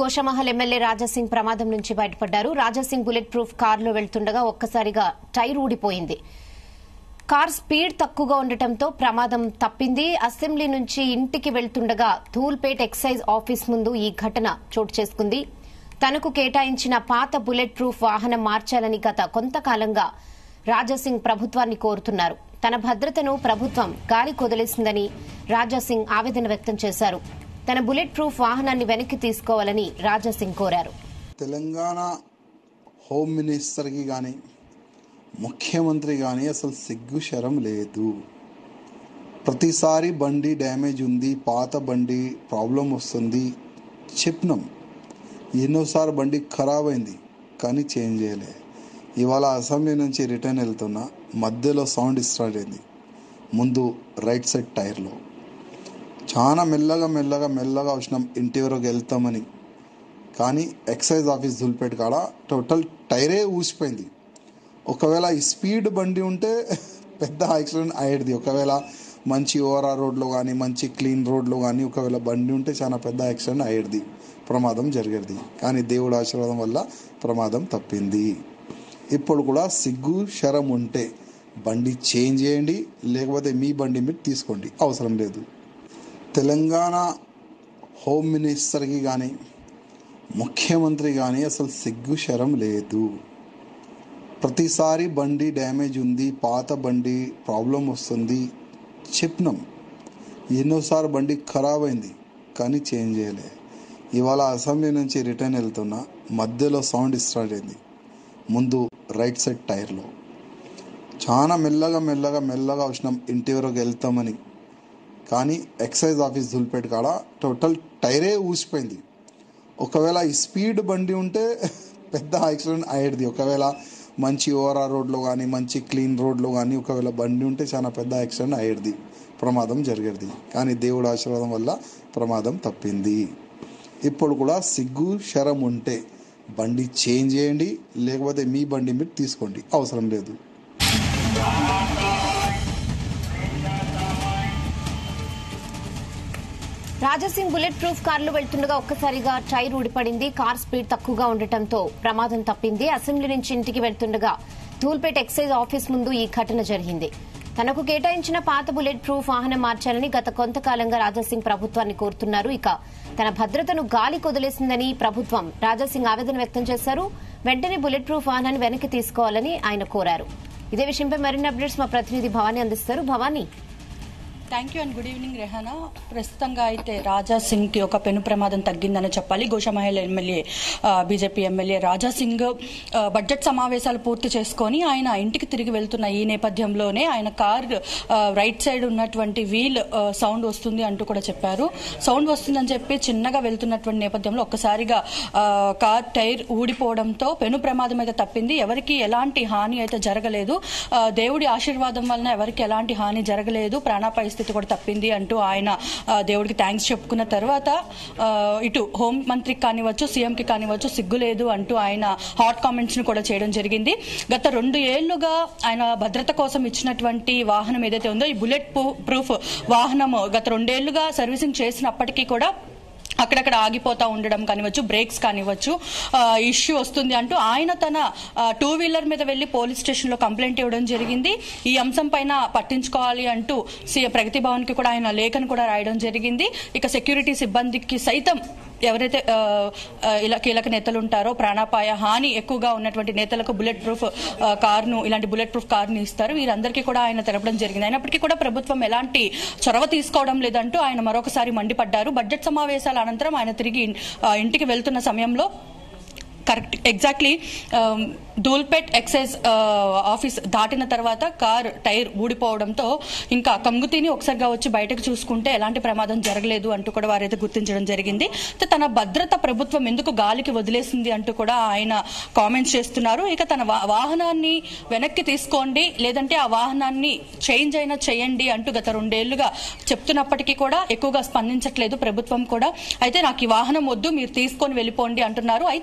Goshamahal MLA Raja Singh ప్రమాదం నుంచి బయటపడ్డారు రాజాసింగ్ బుల్లెట్ ప్రూఫ్ కారులో వెళ్తుండగా ఒక్కసారిగా టైర్ ఊడిపోయింది కార్ స్పీడ్ తక్కువగా ఉండటంతో ప్రమాదం తప్పింది అసెంబ్లీ నుంచి ఇంటికి వెళ్తుండగా ధూల్పేట్ ఎక్సైజ్ ఆఫీస్ ముందు ఈ ఘటన చోటు చేసుకుంది తనకు కేటాయించిన పాత బుల్లెట్ ప్రూఫ్ వాహనం మార్చాలని గత కొంతకాలంగా రాజాసింగ్ ప్రభుత్వాన్ని కోరుతున్నారు తన భద్రతను ప్రభుత్వం గాలి కొదిలేసిందని రాజాసింగ్ ఆవేదన వ్యక్తం చేశారు తన బుల్లెట్ ప్రూఫ్ వాహనాన్ని వెనక్కి తీసుకోవాలని రాజాసింగ్ కోరారు తెలంగాణ హోమ్ మినిస్టర్కి కానీ ముఖ్యమంత్రి కానీ అసలు సిగ్గు శరం లేదు ప్రతిసారి బండి డ్యామేజ్ ఉంది పాత బండి ప్రాబ్లం వస్తుంది చెప్పినాం ఎన్నోసార్లు బండి ఖరాబ్ అయింది కానీ చేంజ్ చేయలే ఇవాళ అసెంబ్లీ నుంచి రిటర్న్ వెళ్తున్నా మధ్యలో సౌండ్ స్టార్ట్ అయింది ముందు రైట్ సైడ్ టైర్లో చాలా మెల్లగా మెల్లగా మెల్లగా వచ్చినాం ఇంటి వరకు వెళ్తామని కానీ ఎక్సైజ్ ఆఫీస్ దుల్పేట కాడ టోటల్ టైరే ఊసిపోయింది ఒకవేళ ఈ స్పీడ్ బండి ఉంటే పెద్ద యాక్సిడెంట్ అయ్యేది ఒకవేళ మంచి ఓఆర్ఆర్ రోడ్లో కానీ మంచి క్లీన్ రోడ్లో కానీ ఒకవేళ బండి ఉంటే చాలా పెద్ద యాక్సిడెంట్ అయ్యేది ప్రమాదం జరిగేది కానీ దేవుడు ఆశీర్వాదం వల్ల ప్రమాదం తప్పింది ఇప్పుడు కూడా సిగ్గు శరం ఉంటే బండి చేంజ్ చేయండి లేకపోతే మీ బండి మీరు తీసుకోండి అవసరం లేదు తెలంగాణ హోమ్ మినిస్టర్కి కానీ ముఖ్యమంత్రి కానీ అసలు సిగ్గు శరం లేదు ప్రతిసారి బండి డ్యామేజ్ ఉంది పాత బండి ప్రాబ్లం వస్తుంది చెప్పినాం ఎన్నోసార్లు బండి ఖరాబ్ అయింది కానీ చేంజ్ చేయలే ఇవాళ అసెంబ్లీ నుంచి రిటర్న్ వెళ్తున్నా మధ్యలో సౌండ్ స్టార్ట్ అయింది ముందు రైట్ సైడ్ టైర్లో చాలా మెల్లగా మెల్లగా మెల్లగా వచ్చినాం ఇంటి వరకు వెళ్తామని కానీ ఎక్సైజ్ ఆఫీస్ దుల్పేట కాడ టోటల్ టైరే ఊసిపోయింది ఒకవేళ ఈ స్పీడ్ బండి ఉంటే పెద్ద యాక్సిడెంట్ అయ్యేది ఒకవేళ మంచి ఓఆర్ఆర్ రోడ్లో కానీ మంచి క్లీన్ రోడ్లో కానీ ఒకవేళ బండి ఉంటే చాలా పెద్ద యాక్సిడెంట్ అయ్యేది ప్రమాదం జరిగేది కానీ దేవుడు ఆశీర్వాదం వల్ల ప్రమాదం తప్పింది ఇప్పుడు కూడా సిగ్గు శరం ఉంటే బండి చేంజ్ చేయండి లేకపోతే మీ బండి మీరు తీసుకోండి అవసరం లేదు రాజాసింగ్ బుల్లెట్ ప్రూఫ్ కారులో వెళ్తుండగా ఒక్కసారిగా టైర్ ఊడిపడింది కార్ స్పీడ్ తక్కువగా ఉండటంతో ప్రమాదం తప్పింది అసెంబ్లీ నుంచి ఇంటికి వెళ్తుండగా ధూల్పేట్ ఎక్సైజ్ ఆఫీస్ ముందు ఈ ఘటన జరిగింది తనకు కేటాయించిన పాత బుల్లెట్ ప్రూఫ్ వాహనం మార్చాలని గత కొంతకాలంగా రాజాసింగ్ ప్రభుత్వాన్ని కోరుతున్నారు ఇక తన భద్రతను గాలి కొదిలేసిందని ప్రభుత్వం రాజాసింగ్ ఆవేదన వ్యక్తం చేశారు వెంటనే బుల్లెట్ ప్రూఫ్ వాహనాన్ని వెనక్కి తీసుకోవాలని ఆయన కోరారు ఇదే విషయంపై మరిన్ని అప్డేట్స్ మా ప్రతినిధి భవానీ అందిస్తారు Bhavani thank you and good evening Rehana ప్రస్తుతంగా అయితే రాజా సింగ్ కి ఒక పెను ప్రమాదం తగ్గిందని చెప్పాలి Goshamahal MLA BJP MLA Raja Singh ఆ, బడ్జెట్ సమావేశాలు పూర్తి చేసుకొని ఆయన ఇంటికి తిరిగి వెళ్తున్న ఈ నేపథ్యంలోనే ఆయన కార్ ఆ, రైట్ సైడ్ ఉన్నటువంటి వీల్ ఆ, సౌండ్ వస్తుంది అంటూ కూడా చెప్పారు సౌండ్ వస్తుందని చెప్పి చిన్నగా వెళ్తున్నటువంటి నేపథ్యంలో ఒక్కసారిగా ఆ, కార్ టైర్ ఊడిపోవడంతో పెను ప్రమాదం అయితే తప్పింది ఎవరికి ఎలాంటి హాని అయితే జరగలేదు ఆ, దేవుడి ఆశీర్వాదం వలన ఎవరికి ఎలాంటి హాని జరగలేదు ప్రాణాపాయ స్థితి కూడా తప్పింది అంటూ ఆయన ఆ, దేవుడికి థ్యాంక్స్ చెప్పుకున్న తర్వాత ఆ, ఇటు హోం మంత్రికి కానివచ్చు సీఎం కి కానివచ్చు సిగ్గు లేదు అంటూ ఆయన హాట్ కామెంట్స్ ను కూడా చేయడం జరిగింది గత రెండు ఏళ్లుగా ఆయన భద్రత కోసం ఇచ్చినటువంటి వాహనం ఏదైతే ఉందో ఈ బుల్లెట్ ప్రూఫ్ వాహనం గత రెండేళ్లుగా సర్వీసింగ్ చేసినప్పటికీ కూడా అక్కడక్కడ ఆగిపోతా ఉండడం కానివచ్చు బ్రేక్స్ కానివచ్చు ఇష్యూ వస్తుంది అంటూ ఆయన తన టూ వీలర్ మీద వెళ్లి పోలీస్ స్టేషన్ లో కంప్లైంట్ ఇవ్వడం జరిగింది ఈ అంశం పైన పట్టించుకోవాలి అంటూ సీఎం ప్రగతి భవన్ కి కూడా ఆయన లేఖను కూడా రాయడం జరిగింది ఇక సెక్యూరిటీ సిబ్బందికి సైతం ఎవరైతే ఆ, ఆ, ఇలా కీలక నేతలు ఉంటారో ప్రాణాపాయ హాని ఎక్కువగా ఉన్నటువంటి నేతలకు బుల్లెట్ ప్రూఫ్ ఆ, కార్ను ఇలాంటి బుల్లెట్ ప్రూఫ్ కార్ను ఇస్తారు వీరందరికీ కూడా ఆయన తెలపడం జరిగింది అయినప్పటికీ కూడా ప్రభుత్వం ఎలాంటి చొరవ తీసుకోవడం లేదంటూ ఆయన మరొకసారి మండిపడ్డారు బడ్జెట్ సమావేశాల అనంతరం ఆయన తిరిగి ఆ, ఇంటికి వెళ్తున్న సమయంలో కరెక్ట్ ఎగ్జాక్ట్లీ ధూల్పేట్ ఎక్సైజ్ ఆ, ఆఫీస్ దాటిన తర్వాత కార్ టైర్ ఊడిపోవడంతో ఇంకా కంగుతిని ఒకసారిగా వచ్చి బయటకు చూసుకుంటే ఎలాంటి ప్రమాదం జరగలేదు అంటూ కూడా వారైతే గుర్తించడం జరిగింది అయితే తన భద్రత ప్రభుత్వం ఎందుకు గాలికి వదిలేసింది అంటూ కూడా ఆయన కామెంట్స్ చేస్తున్నారు ఇక తన వా- వాహనాన్ని వెనక్కి తీసుకోండి లేదంటే ఆ వాహనాన్ని చేంజ్ అయినా చేయండి అంటూ గత రెండేళ్లుగా చెప్తున్నప్పటికీ కూడా ఎక్కువగా స్పందించట్లేదు ప్రభుత్వం కూడా అయితే నాకు ఈ వాహనం వద్దు మీరు తీసుకొని వెళ్ళిపోండి అంటున్నారు అయితే తన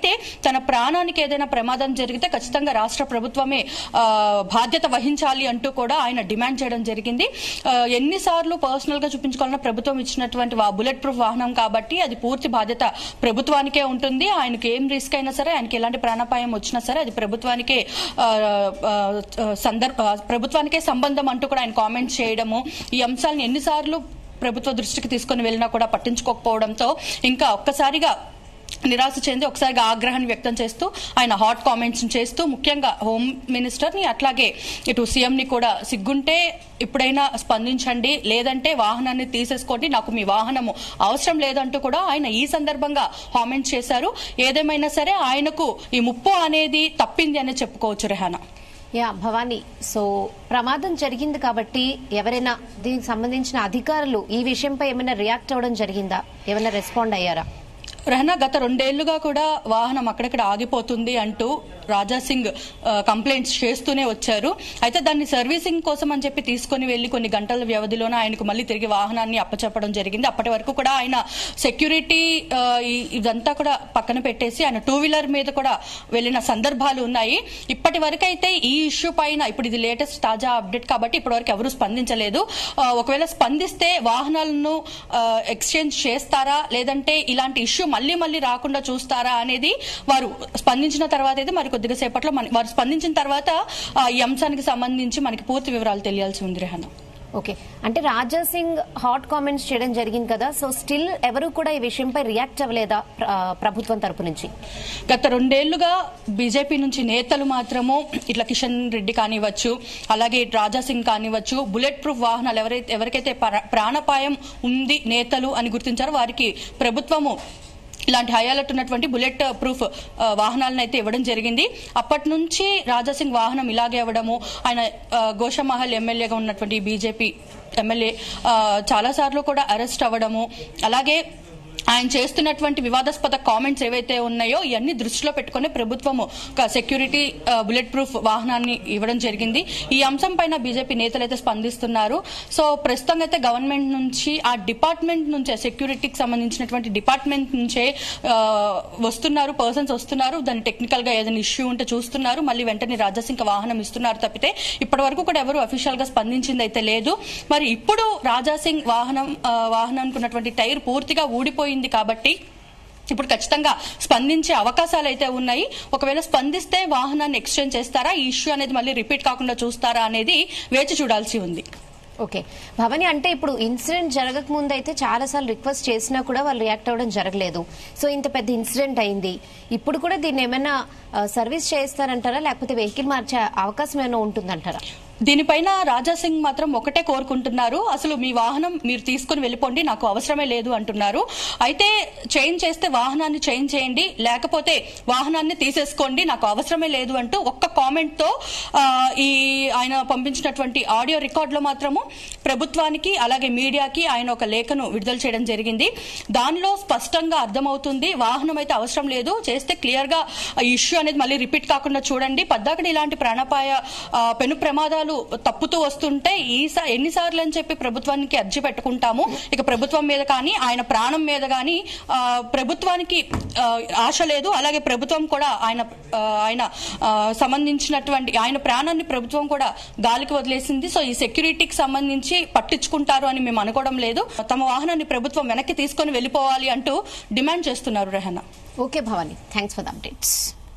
తన ప్రాణానికి ఏదైనా ప్రమాదం జరిగితే ఖచ్చితంగా రాష్ట్ర ప్రభుత్వమే ఆ, బాధ్యత వహించాలి అంటూ కూడా ఆయన డిమాండ్ చేయడం జరిగింది ఆ, ఎన్నిసార్లు పర్సనల్ గా చూపించుకోవాలన్నా ప్రభుత్వం ఇచ్చినటువంటి వా- బుల్లెట్ ప్రూఫ్ వాహనం కాబట్టి అది పూర్తి బాధ్యత ప్రభుత్వానికే ఉంటుంది ఆయనకి ఏం రిస్క్ అయినా సరే ఆయనకి ఎలాంటి ప్రాణాపాయం వచ్చినా సరే అది ప్రభుత్వానికే ఆ, ఆ, సందర్భ ఆ, ప్రభుత్వానికే సంబంధం అంటూ కూడా ఆయన కామెంట్స్ చేయడము ఈ అంశాలను ఎన్నిసార్లు ప్రభుత్వ దృష్టికి తీసుకొని వెళ్ళినా కూడా పట్టించుకోకపోవడంతో ఇంకా ఒక్కసారిగా నిరాశ చెంది ఒకసారిగా ఆగ్రహాన్ని వ్యక్తం చేస్తూ ఆయన హాట్ కామెంట్స్ చేస్తూ ముఖ్యంగా హోమ్ మినిస్టర్ ని అట్లాగే ఇటు సీఎం ని కూడా సిగ్గుంటే ఇప్పుడైనా స్పందించండి లేదంటే వాహనాన్ని తీసేసుకోండి నాకు మీ వాహనము అవసరం లేదంటూ కూడా ఆయన ఈ సందర్భంగా కామెంట్ చేశారు ఏదేమైనా సరే ఆయనకు ఈ ముప్పు అనేది తప్పింది అని చెప్పుకోవచ్చు రెహానా యా భవానీ సో ప్రమాదం జరిగింది కాబట్టి ఎవరైనా దీనికి సంబంధించిన అధికారులు ఈ విషయంపై ఏమైనా రియాక్ట్ అవ్వడం జరిగిందా ఏమైనా రెస్పాండ్ అయ్యారా రెహనా గత రెండేళ్లుగా కూడా వాహనం అక్కడక్కడ ఆగిపోతుంది అంటూ రాజా సింగ్ ఆ, కంప్లైంట్స్ చేస్తూనే వచ్చారు అయితే దాన్ని సర్వీసింగ్ కోసం అని చెప్పి తీసుకొని వెళ్లి కొన్ని గంటల వ్యవధిలోనే ఆయనకు మళ్ళీ తిరిగి వాహనాన్ని అప్పచెప్పడం జరిగింది అప్పటి వరకు కూడా ఆయన సెక్యూరిటీ ఆ, ఈ- ఇదంతా కూడా పక్కన పెట్టేసి ఆయన టూ వీలర్ మీద కూడా వెళ్లిన సందర్భాలు ఉన్నాయి ఇప్పటి వరకు అయితే ఈ ఇష్యూ పైన ఇప్పుడు ఇది లేటెస్ట్ తాజా అప్డేట్ కాబట్టి ఇప్పటి వరకు ఎవరు స్పందించలేదు ఆ, ఒకవేళ స్పందిస్తే వాహనాలను ఎక్స్చేంజ్ చేస్తారా లేదంటే ఇలాంటి ఇష్యూ మళ్ళీ మళ్ళీ రాకుండా చూస్తారా అనేది వారు స్పందించిన తర్వాత అయితే మరి కొద్దిగా సేపట్లో మన- వారు స్పందించిన తర్వాత ఆ, ఈ అంశానికి సంబంధించి మనకి పూర్తి వివరాలు తెలియాల్సి ఉంది రెహనా ఓకే అంటే రాజా సింగ్ హాట్ కామెంట్స్ చేయడం జరిగింది కదా సో స్టిల్ ఎవరు కూడా ఈ విషయంపై రియాక్ట్ అవ్వలేదా ప్ర- ఆ, ప్రభుత్వం తరపు నుంచి గత రెండేళ్లుగా బీజేపీ నుంచి నేతలు మాత్రము ఇట్లా కిషన్ రెడ్డి కానివ్వచ్చు అలాగే ఇటు రాజా సింగ్ కానివ్వచ్చు బుల్లెట్ ప్రూఫ్ వాహనాలు ఎవరైతే ఎవరికైతే ప్ర- ప్రాణాపాయం ఉంది నేతలు అని గుర్తించారో వారికి ప్రభుత్వము ఇలాంటి హై అలర్ట్ ఉన్నటువంటి బుల్లెట్ ప్రూఫ్ ఆ, వాహనాలను అయితే ఇవ్వడం జరిగింది అప్పటి నుంచి రాజాసింగ్ వాహనం ఇలాగే ఇవ్వడము ఆయన ఆ, గోషమహల్ ఎమ్మెల్యేగా ఉన్నటువంటి బీజేపీ ఎమ్మెల్యే చాలా సార్లు కూడా అరెస్ట్ అవ్వడము అలాగే ఆయన చేస్తున్నటువంటి వివాదాస్పద కామెంట్స్ ఏవైతే ఉన్నాయో ఇవన్నీ దృష్టిలో పెట్టుకుని ప్రభుత్వము ఒక సెక్యూరిటీ ఆ, బుల్లెట్ ప్రూఫ్ వాహనాన్ని ఇవ్వడం జరిగింది ఈ అంశం పైన బీజేపీ నేతలు అయితే స్పందిస్తున్నారు సో ప్రస్తుతం అయితే గవర్నమెంట్ నుంచి ఆ డిపార్ట్మెంట్ నుంచే సెక్యూరిటీకి సంబంధించినటువంటి డిపార్ట్మెంట్ నుంచే ఆ, వస్తున్నారు పర్సన్స్ వస్తున్నారు దాని టెక్నికల్ గా ఏదైనా ఇష్యూ ఉంటే చూస్తున్నారు మళ్ళీ వెంటనే రాజాసింగ్ వాహనం ఇస్తున్నారు తప్పితే ఇప్పటి వరకు కూడా ఎవరు అఫీషియల్ గా స్పందించింది అయితే లేదు మరి ఇప్పుడు రాజాసింగ్ వాహనం ఆ, వాహనానికి ఉన్నటువంటి టైర్ పూర్తిగా ఊడిపోయింది కాబట్టి ఇప్పుడు ఖచ్చితంగా స్పందించే అవకాశాలు అయితే ఉన్నాయి ఒకవేళ స్పందిస్తే వాహనాన్ని ఎక్స్చేంజ్ చేస్తారా ఈ ఇష్యూ అనేది మళ్ళీ రిపీట్ కాకుండా చూస్తారా అనేది వేచి చూడాల్సి ఉంది ఓకే భవని అంటే ఇప్పుడు ఇన్సిడెంట్ జరగక ముందు అయితే చాలా సార్లు రిక్వెస్ట్ చేసినా కూడా వాళ్ళు రియాక్ట్ అవ్వడం జరగలేదు సో ఇంత పెద్ద ఇన్సిడెంట్ అయింది ఇప్పుడు కూడా దీన్ని ఏమైనా ఆ, సర్వీస్ చేస్తారంటారా లేకపోతే వెహికల్ మార్చే అవకాశం ఏమైనా ఉంటుందంటారా దీనిపైన రాజా సింగ్ మాత్రం ఒకటే కోరుకుంటున్నారు అసలు మీ వాహనం మీరు తీసుకుని వెళ్ళిపోండి నాకు అవసరమే లేదు అంటున్నారు అయితే చేంజ్ చేస్తే వాహనాన్ని చేంజ్ చేయండి లేకపోతే వాహనాన్ని తీసేసుకోండి నాకు అవసరమే లేదు అంటూ ఒక్క కామెంట్ తో ఆ, ఈ ఆయన పంపించినటువంటి ఆడియో రికార్డ్ లో మాత్రము ప్రభుత్వానికి అలాగే మీడియాకి ఆయన ఒక లేఖను విడుదల చేయడం జరిగింది దానిలో స్పష్టంగా అర్థమవుతుంది వాహనం అయితే అవసరం లేదు చేస్తే క్లియర్ గా ఈ ఇష్యూ అనేది మళ్ళీ రిపీట్ కాకుండా చూడండి పద్దాకడ ఇలాంటి ప్రాణాపాయ ఆ, పెను ప్రమాదాలు తప్పుతూ వస్తుంటే ఈసా ఎన్నిసార్లు అని చెప్పి ప్రభుత్వానికి అర్జీ పెట్టుకుంటాము ఇక ప్రభుత్వం మీద కానీ ఆయన ప్రాణం మీద కానీ ఆ, ప్రభుత్వానికి ఆ, ఆశ లేదు అలాగే ప్రభుత్వం కూడా ఆయన ఆ, ఆయన ఆ, సంబంధించినటువంటి ఆయన ప్రాణాన్ని ప్రభుత్వం కూడా గాలికి వదిలేసింది సో ఈ సెక్యూరిటీకి సంబంధించి పట్టించుకుంటారు అని మేము అనుకోవడం లేదు తమ వాహనాన్ని ప్రభుత్వం వెనక్కి తీసుకొని వెళ్ళిపోవాలి అంటూ డిమాండ్ చేస్తున్నారు Rehana okay Bhavani thanks for the updates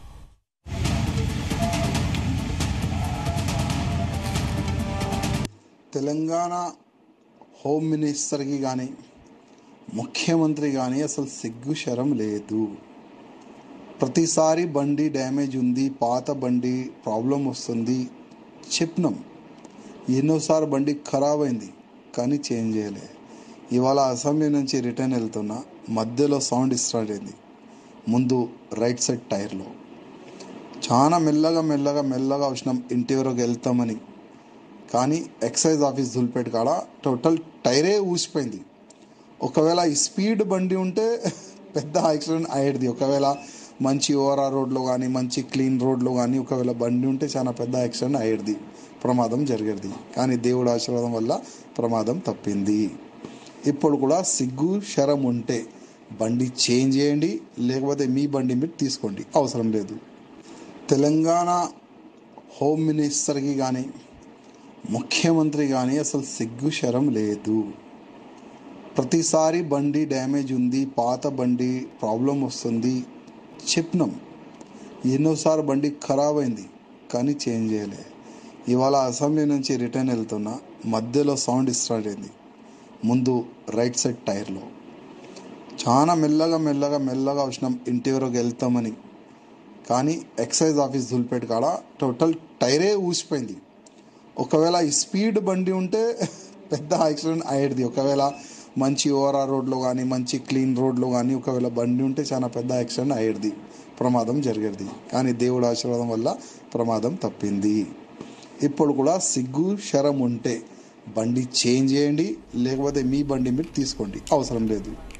Telangana home మినిస్టర్కి కానీ ముఖ్యమంత్రి కానీ అసలు సిగ్గు శరం లేదు ప్రతిసారి బండి డ్యామేజ్ ఉంది పాత బండి ప్రాబ్లం వస్తుంది చెప్పినాం ఎన్నోసార్లు బండి ఖరాబ్ అయింది కానీ చేంజ్ చేయలే ఇవాళ అసెంబ్లీ నుంచి రిటర్న్ వెళ్తున్నా మధ్యలో సౌండ్ స్టార్ట్ అయింది ముందు రైట్ సైడ్ టైర్లో చాలా మెల్లగా మెల్లగా మెల్లగా వచ్చినాం ఇంటి వరకు వెళ్తామని కానీ ఎక్సైజ్ ఆఫీస్ దుల్పేట కాడ టోటల్ టైరే ఊసిపోయింది ఒకవేళ ఈ స్పీడ్ బండి ఉంటే పెద్ద యాక్సిడెంట్ అయ్యేది ఒకవేళ మంచి ఓఆర్ఆర్ రోడ్లో కానీ మంచి క్లీన్ రోడ్లో కానీ ఒకవేళ బండి ఉంటే చాలా పెద్ద యాక్సిడెంట్ అయ్యేది ప్రమాదం జరిగేది కానీ దేవుడు ఆశీర్వాదం వల్ల ప్రమాదం తప్పింది ఇప్పుడు కూడా సిగ్గు శరం ఉంటే బండి చేంజ్ చేయండి లేకపోతే మీ బండి మీరు తీసుకోండి అవసరం లేదు తెలంగాణ హోమ్ మినిస్టర్కి కానీ ముఖ్యమంత్రి కానీ అసలు సిగ్గు శరం లేదు ప్రతిసారి బండి డ్యామేజ్ ఉంది పాత బండి ప్రాబ్లం వస్తుంది చెప్పినాం ఎన్నోసార్లు బండి ఖరాబ్ అయింది కానీ చేంజ్ చేయలే ఇవాళ అసెంబ్లీ నుంచి రిటర్న్ వెళ్తున్నా మధ్యలో సౌండ్ స్టార్ట్ అయింది ముందు రైట్ సైడ్ టైర్లో చాలా మెల్లగా మెల్లగా మెల్లగా వచ్చినాం ఇంటి వరకు వెళ్తామని కానీ ఎక్సైజ్ ఆఫీస్ దుల్పేట కాడ టోటల్ టైరే ఊసిపోయింది ఒకవేళ ఈ స్పీడ్ బండి ఉంటే పెద్ద యాక్సిడెంట్ అయ్యేది ఒకవేళ మంచి ఓఆర్ఆర్ రోడ్లో కానీ మంచి క్లీన్ రోడ్లో కానీ ఒకవేళ బండి ఉంటే చాలా పెద్ద యాక్సిడెంట్ అయ్యేది ప్రమాదం జరిగేది కానీ దేవుడు ఆశీర్వాదం వల్ల ప్రమాదం తప్పింది ఇప్పుడు కూడా సిగ్గు శరం ఉంటే బండి చేంజ్ చేయండి లేకపోతే మీ బండి మీరు తీసుకోండి అవసరం లేదు